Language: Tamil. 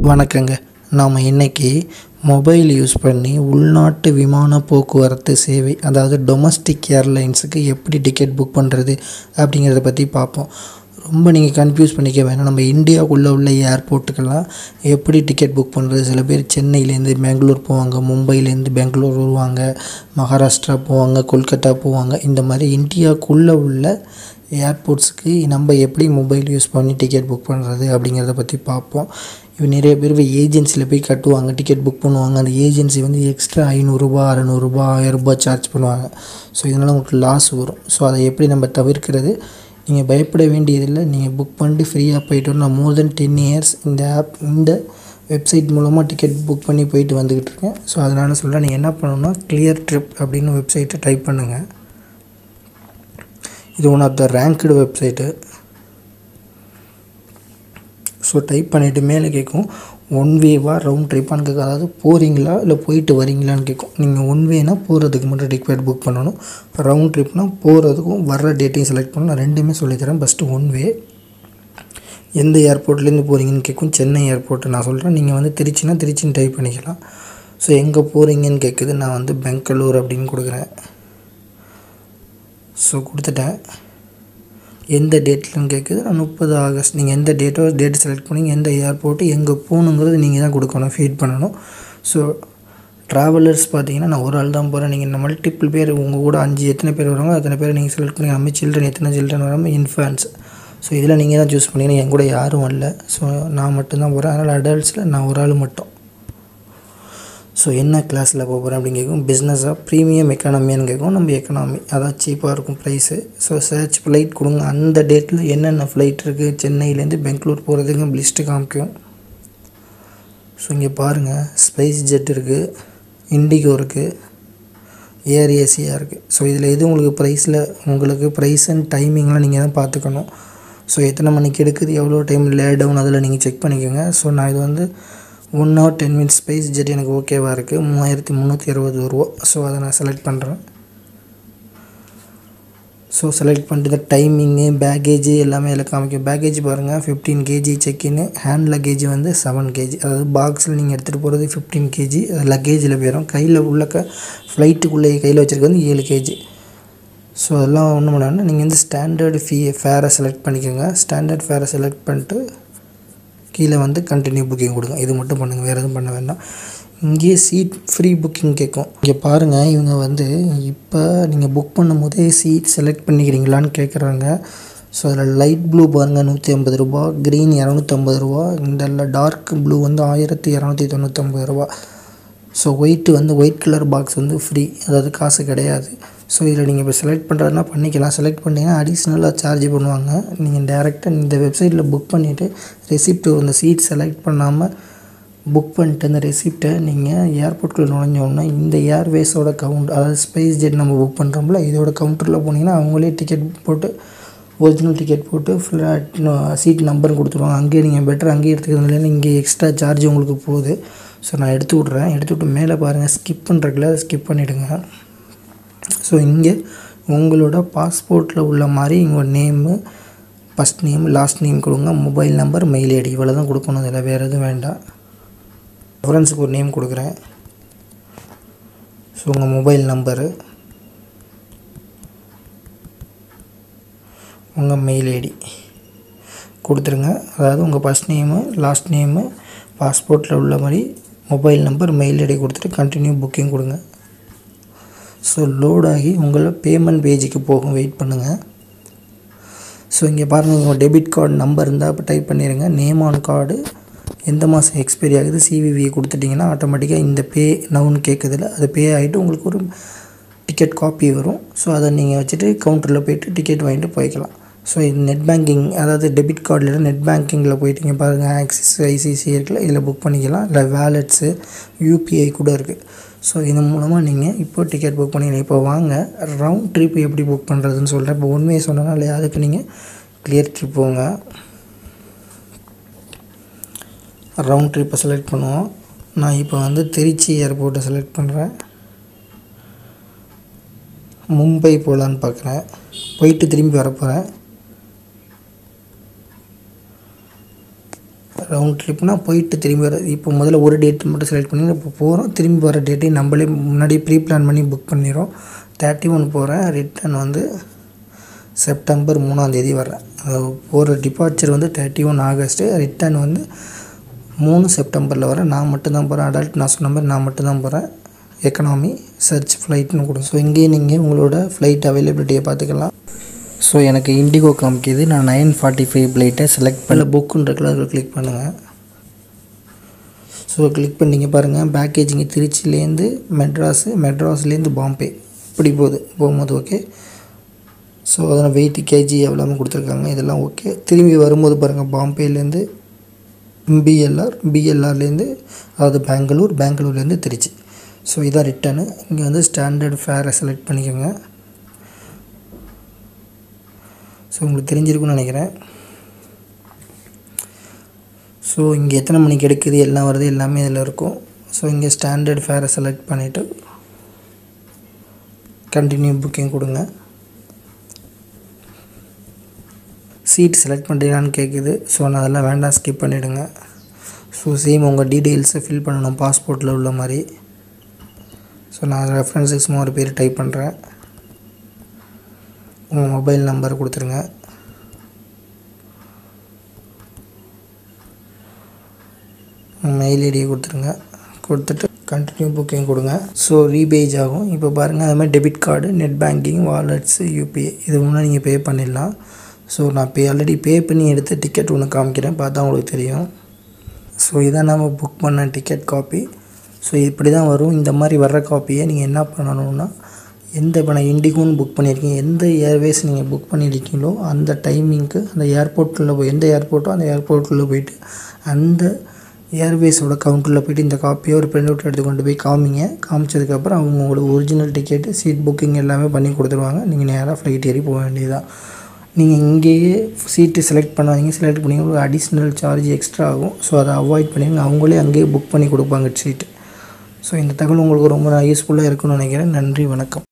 வணக்கங்க நாம் இன்றைக்கி மொபைல் யூஸ் பண்ணி உள்நாட்டு விமான போக்குவரத்து சேவை அதாவது டொமஸ்டிக் ஏர்லைன்ஸுக்கு எப்படி டிக்கெட் புக் பண்ணுறது அப்படிங்கிறத பற்றி பார்ப்போம் ரொம்ப நீங்கள் கன்ஃபியூஸ் பண்ணிக்க வேணாம் நம்ம இந்தியாவுக்குள்ளே உள்ள ஏர்போர்ட்டுக்கெல்லாம் எப்படி டிக்கெட் புக் பண்ணுறது சில பேர் சென்னையிலேருந்து பெங்களூர் போவாங்க மும்பையிலேருந்து பெங்களூர் வருவாங்க மகாராஷ்டிரா போவாங்க கொல்கத்தா போவாங்க இந்த மாதிரி இந்தியாவுக்குள்ளே உள்ள ஏர்போர்ட்ஸுக்கு நம்ம எப்படி மொபைல் யூஸ் பண்ணி டிக்கெட் புக் பண்ணுறது அப்படிங்கிறத பற்றி பார்ப்போம் இப்போ நிறைய பேர் போய் ஏஜென்சியில் போய் கட்டுவாங்க டிக்கெட் புக் பண்ணுவாங்க அந்த ஏஜென்சி வந்து எக்ஸ்ட்ரா ஐநூறுரூபா அறநூறுபா ஆயிரரூபா சார்ஜ் பண்ணுவாங்க ஸோ இதனால் உங்களுக்கு லாஸ் வரும் ஸோ அதை எப்படி நம்ம தவிர்க்கிறது நீங்கள் பயப்பட வேண்டியதில்லை நீங்கள் புக் பண்ணிட்டு ஃப்ரீயாக போயிட்டு வரணும் நான் மோர் தென் டென் இயர்ஸ் இந்த ஆப் இந்த வெப்சைட் மூலமாக டிக்கெட் புக் பண்ணி போயிட்டு வந்துக்கிட்டு இருக்கேன் ஸோ அதனால் சொல்கிறேன் நீங்கள் என்ன பண்ணணும்னா கிளியர் ட்ரிப் அப்படின்னு வெப்சைட்டை டைப் பண்ணுங்கள் இது one of the ranked website so type பண்ணிவிட்டு மேலே கேட்கும் ஒன் வேவா ரவுண்ட் ட்ரிப்பான்னு கேட்கும் அதாவது போகிறீங்களா இல்லை போயிட்டு வரீங்களான்னு கேட்கும் நீங்கள் ஒன் வேனா போகிறதுக்கு மட்டும் டிக்கெட் புக் பண்ணணும் ரவுண்ட் ட்ரிப்னால் போகிறதுக்கும் வர்ற டேட்டையும் செலக்ட் பண்ணணும் நான் ரெண்டுமே சொல்லித்தரேன் ஃபஸ்ட்டு ஒன் வே எந்த ஏர்போர்ட்லேருந்து போகிறீங்கன்னு கேட்கும் சென்னை ஏர்போர்ட்டு நான் சொல்கிறேன் நீங்கள் வந்து திருச்சினா திருச்சின்னு டைப் பண்ணிக்கலாம் ஸோ எங்கே போகிறீங்கன்னு கேட்குது நான் வந்து பெங்களூர் அப்படின்னு கொடுக்குறேன் ஸோ கொடுத்துட்டேன் எந்த டேட்லன்னு கேட்குது நான் முப்பது ஆகஸ்ட் நீங்கள் எந்த டேட்டோ டேட் செலக்ட் பண்ணி எந்த ஏர்போர்ட்டு எங்கே போகணுங்கிறது நீங்கள் தான் கொடுக்கணும் ஃபீட் பண்ணணும் ஸோ ட்ராவலர்ஸ் பார்த்தீங்கன்னா நான் ஒரு ஆள் தான் போகிறேன் நீங்கள் இந்த மல்டிபிள் பேர் உங்கள் கூட அஞ்சு எத்தனை பேர் வராங்க அத்தனை பேர் நீங்கள் செலக்ட் பண்ணி நம்ம சில்ட்ரன் எத்தனை சில்ட்ரன் வராமல் இன்ஃபேன்ஸ் ஸோ இதில் நீங்கள் தான் சூஸ் பண்ணிங்கன்னா என் கூட யாரும் வரல ஸோ நான் மட்டும்தான் போகிறேன் அதனால் அடல்ட்ஸில் நான் ஒரு ஆள் மட்டும் ஸோ என்ன கிளாஸில் போக போகிறேன் அப்படின்னு கேட்கும் பிஸ்னஸாக ப்ரீமியம் எக்கானமின்னு கேட்கும் நம்ம எக்கனாமி அதான் சீப்பாக இருக்கும் ப்ரைஸு ஸோ சர்ச் ஃப்ளைட் கொடுங்க அந்த டேட்டில் என்னென்ன ஃப்ளைட் இருக்குது சென்னையிலேருந்து பெங்களூர் போகிறதுக்கு லிஸ்ட்டு காமிக்கும் ஸோ இங்கே பாருங்கள் ஸ்பைஸ் ஜெட் இருக்குது இண்டிகோ இருக்குது ஏர் ஏசியா இருக்குது ஸோ இதில் எது உங்களுக்கு ப்ரைஸில் உங்களுக்கு ப்ரைஸ் அண்ட் டைமிங்லாம் நீங்கள் தான் பார்த்துக்கணும் ஸோ எத்தனை மணிக்கு எடுக்குது எவ்வளோ டைம் லே டவுன் அதில் நீங்கள் செக் பண்ணிக்கோங்க ஸோ நான் இது வந்து one hour ten minutes SpiceJet எனக்கு ஓகேவாக இருக்குது மூவாயிரத்தி முந்நூற்றி அறுபது ரூபா ஸோ அதை நான் செலக்ட் பண்ணுறேன் ஸோ செலக்ட் பண்ணிட்டு இந்த டைமிங்கு பேக்கேஜ் எல்லாமே இதில் காமிக்கும் பேக்கேஜ் பாருங்கள் ஃபிஃப்டீன் கேஜி செக்இன்னு ஹேண்ட் லக்கேஜ் வந்து செவன் கேஜி அதாவது பாக்ஸில் நீங்கள் எடுத்துகிட்டு போகிறது ஃபிஃப்டீன் கேஜி அது லக்கேஜில் போயிடும் கையில் உள்ளக்க ஃப்ளைட்டுக்குள்ளே கையில் வச்சுருக்க வந்து ஏழு கேஜி ஸோ அதெல்லாம் ஒன்றும் பண்ணாமல் நீங்கள் வந்து ஸ்டாண்டர்டு ஃபீ ஃபேரை செலக்ட் பண்ணிக்கோங்க ஸ்டாண்டர்ட் ஃபேரை செலக்ட் பண்ணிட்டு கீழே வந்து கண்டினியூ புக்கிங் கொடுங்க இது மட்டும் பண்ணுங்கள் வேறு எதுவும் பண்ண வேண்டாம் இங்கேயே சீட் ஃப்ரீ புக்கிங் கேட்கும் இங்கே பாருங்கள் இவங்க வந்து இப்போ நீங்கள் புக் பண்ணும் போதே சீட் செலக்ட் பண்ணிக்கிறீங்களான்னு கேட்குறாங்க ஸோ அதில் லைட் ப்ளூ பாருங்கள் நூற்றி ஐம்பது ரூபா க்ரீன் இரநூத்தம்பது ரூபா இந்த டார்க் ப்ளூ வந்து ஆயிரத்தி இரநூத்தி தொண்ணூற்றம்பது ரூபா ஸோ ஒயிட்டு வந்து ஒயிட் கலர் பாக்ஸ் வந்து ஃப்ரீ அதாவது காசு கிடையாது ஸோ இதில் நீங்கள் இப்போ செலக்ட் பண்ணுறதுனா பண்ணிக்கலாம் செலக்ட் பண்ணிங்கன்னா அடிஷ்னலாக சார்ஜ் பண்ணுவாங்க நீங்கள் டேரெக்டாக இந்த வெப்சைட்டில் புக் பண்ணிவிட்டு ரெசிப்ட் அந்த சீட் செலக்ட் பண்ணாமல் புக் பண்ணிட்டு அந்த ரெசிப்டை நீங்கள் ஏர்போர்ட்டில் நுழைஞ்சோன்னா இந்த ஏர்வேஸோட கவுண்ட் அதாவது ஸ்பைஸ் ஜெட் நம்ம புக் பண்ணுறோம்ல இதோட கவுண்டரில் போனீங்கன்னா அவங்களே டிக்கெட் போட்டு ஒரிஜினல் டிக்கெட் போட்டு ஃப்ளாட் சீட் நம்பர் கொடுத்துருவாங்க அங்கேயே நீங்கள் பெட்டர் அங்கேயே எடுத்துக்கிறதுல இங்கே எக்ஸ்ட்ரா சார்ஜ் உங்களுக்கு போகுது ஸோ நான் எடுத்து விட்றேன் எடுத்து விட்டு மேலே பாருங்கள் ஸ்கிப் பண்ணுறதுல ஸ்கிப் பண்ணிவிடுங்க ஸோ இங்கே உங்களோட பாஸ்போர்ட்டில் உள்ள மாதிரி உங்கள் name first name last name கொடுங்க மொபைல் நம்பர் மெயில் ஐடி இவ்வளோ தான் கொடுக்கணும் இதில் வேறு எதுவும் வேண்டாம் ரெஃபரன்ஸுக்கு ஒரு நேம் கொடுக்குறேன் ஸோ உங்கள் மொபைல் நம்பரு உங்கள் மெயில் ஐடி கொடுத்துருங்க அதாவது உங்கள் ஃபஸ்ட் நேமு லாஸ்ட் நேமு பாஸ்போர்ட்டில் உள்ள மாதிரி மொபைல் நம்பர் மெயில் ஐடி கொடுத்துட்டு கண்டினியூ புக்கிங் கொடுங்க ஸோ லோட் ஆகி உங்களை பேமெண்ட் பேஜுக்கு போகும் வெயிட் பண்ணுங்கள் ஸோ இங்கே பாருங்கள் உங்கள் டெபிட் கார்டு நம்பர் இருந்தால் இப்போ டைப் பண்ணிடுங்க நேம் ஆன் கார்டு எந்த மாதம் எக்ஸ்பைரி ஆகுது சிவிவியை கொடுத்துட்டிங்கன்னா ஆட்டோமேட்டிக்காக இந்த பே நவுன்னு கேட்குதுல அது பே ஆகிட்டு உங்களுக்கு ஒரு டிக்கெட் காப்பி வரும் ஸோ அதை நீங்கள் வச்சுட்டு கவுண்டரில் போயிட்டு டிக்கெட் வாங்கிட்டு போய்க்கலாம் ஸோ இது நெட் பேங்கிங் அதாவது டெபிட் கார்டில் நெட் பேங்கிங்கில் போயிட்டீங்க பாருங்கள் ஆக்சிஸ் ஐசிசி இருக்குல்ல இதில் புக் பண்ணிக்கலாம் இல்லை வேலெட்ஸு யூபிஐ கூட இருக்குது ஸோ இதன் மூலமாக நீங்கள் இப்போ டிக்கெட் புக் பண்ணிக்கலாம் இப்போ வாங்க ரவுண்ட் ட்ரிப் எப்படி புக் பண்ணுறதுன்னு சொல்கிறேன் இப்போ உண்மையை சொன்னேன்னா இல்லையா அதுக்கு நீங்கள் கிளியர் ட்ரிப் போங்க ரவுண்ட் ட்ரிப்பை செலக்ட் பண்ணுவோம் நான் இப்போ வந்து திருச்சி ஏர்போர்ட்டை செலக்ட் பண்ணுறேன் மும்பை போகலான்னு பார்க்குறேன் போயிட்டு திரும்பி வரப்போகிறேன் ரவுண்ட் ட்ரிப்னால் போயிட்டு திரும்பி வர இப்போ முதல்ல ஒரு டேட் மட்டும் செலக்ட் பண்ணி இப்போ போகிறோம் திரும்பி வர டேட்டையும் நம்மளே முன்னாடி ப்ரீ பிளான் பண்ணி புக் பண்ணிடுறோம் தேர்ட்டி ஒன் போகிறேன் ரிட்டர்ன் வந்து செப்டம்பர் மூணாந்தேதி வர்றேன் போகிற டிபார்ச்சர் வந்து தேர்ட்டி ஒன் ஆகஸ்ட்டு ரிட்டர்ன் வந்து மூணு செப்டம்பரில் வரேன் நான் மட்டும்தான் போகிறேன் அடல்ட் நான் சொன்ன மாதிரி நான் மட்டும்தான் போகிறேன் எக்கனாமி சர்ச் ஃப்ளைட்னு கொடுங்க ஸோ இங்கேயே நீங்கள் உங்களோட ஃப்ளைட் அவைலபிலிட்டியை பார்த்துக்கலாம் ஸோ எனக்கு இண்டிகோ காமிக்குது நான் நைன் ஃபார்ட்டி ஃபைவ் ஃப்ளைட்டை செலக்ட் பண்ண புக்குன்றதுல அதில் கிளிக் பண்ணுங்கள் ஸோ கிளிக் பண்ணிங்க பாருங்கள் பேக்கேஜிங்க திருச்சிலேருந்து மெட்ராஸு மெட்ராஸ்லேருந்து பாம்பே இப்படி போகுது போகும்போது ஓகே ஸோ அதில் வெயிட் கேஜி எவ்வளோமே கொடுத்துருக்காங்க இதெல்லாம் ஓகே திரும்பி வரும்போது பாருங்கள் பாம்பேலேருந்து பிஎல்ஆர் பிஎல்ஆர்லேருந்து அதாவது பெங்களூர் பெங்களூர்லேருந்து திருச்சி ஸோ இதான் ரிட்டனு இங்கே வந்து ஸ்டாண்டர்ட் ஃபேரை செலக்ட் பண்ணிக்கோங்க ஸோ உங்களுக்கு தெரிஞ்சிருக்கும்னு நினைக்கிறேன் ஸோ இங்கே எத்தனை மணிக்கு எடுக்குது எல்லாம் வருது எல்லாமே இதில் இருக்கும் ஸோ இங்கே ஸ்டாண்டர்ட் ஃபேரை செலக்ட் பண்ணிவிட்டு கண்டினியூ புக்கிங் கொடுங்க சீட் செலக்ட் பண்ணுறீங்களான்னு கேட்குது ஸோ நான் அதெல்லாம் வேண்டாம் ஸ்கிப் பண்ணிவிடுங்க ஸோ சேம் உங்கள் டீட்டெயில்ஸை ஃபில் பண்ணணும் பாஸ்போர்ட்டில் உள்ள மாதிரி ஸோ நான் ரெஃபரன்ஸுக்கு சும்மா ஒரு பேர் டைப் பண்ணுறேன் உங்கள் மொபைல் நம்பர் கொடுத்துருங்க மெயில் ஐடியை கொடுத்துருங்க கொடுத்துட்டு கண்டினியூ புக்கிங் கொடுங்க ஸோ ரீபேஜ் ஆகும் இப்போ பாருங்கள் அது மாதிரி debit card net banking wallets UPI இது முன்னே நீங்கள் பே பண்ணிடலாம் ஸோ நான் பே ஆல்ரெடி பே பண்ணி எடுத்த டிக்கெட் ஒன்று காமிக்கிறேன் பார்த்தா உங்களுக்கு தெரியும் ஸோ இதான் நம்ம புக் பண்ண டிக்கெட் காப்பி ஸோ இப்படி தான் வரும் இந்த மாதிரி வர்ற காப்பியை நீங்கள் என்ன பண்ணணும்னா எந்த இப்போ நான் இண்டிகோன்னு புக் பண்ணியிருக்கீங்க எந்த ஏர்வேஸ் நீங்கள் புக் பண்ணியிருக்கீங்களோ அந்த டைமிங்க்கு அந்த ஏர்போர்ட்டில் போய் எந்த ஏர்போர்ட்டோ அந்த ஏர்போர்ட்டில் போயிட்டு அந்த ஏர்வேஸோட கவுண்டரில் போயிட்டு இந்த காப்பியை ஒரு பிரிண்ட் அவுட் எடுத்து கொண்டு போய் காமிங்க காமிச்சதுக்கப்புறம் அவங்க உங்களுக்கு ஒரிஜினல் டிக்கெட்டு சீட் புக்கிங் எல்லாமே பண்ணி கொடுத்துருவாங்க நீங்கள் நேராக ஃப்ளைட் ஏறி போக வேண்டியதுதான் நீங்கள் இங்கேயே சீட்டு செலக்ட் பண்ணாதீங்க செலக்ட் பண்ணி ஒரு அடிஷ்னல் சார்ஜ் எக்ஸ்ட்ரா ஆகும் ஸோ அதை அவாய்ட் பண்ணிடுங்க அவங்களே அங்கேயே புக் பண்ணி கொடுப்பாங்க சீட்டு ஸோ இந்த தகவல் உங்களுக்கு ரொம்ப யூஸ்ஃபுல்லாக இருக்கும்னு நினைக்கிறேன் நன்றி வணக்கம்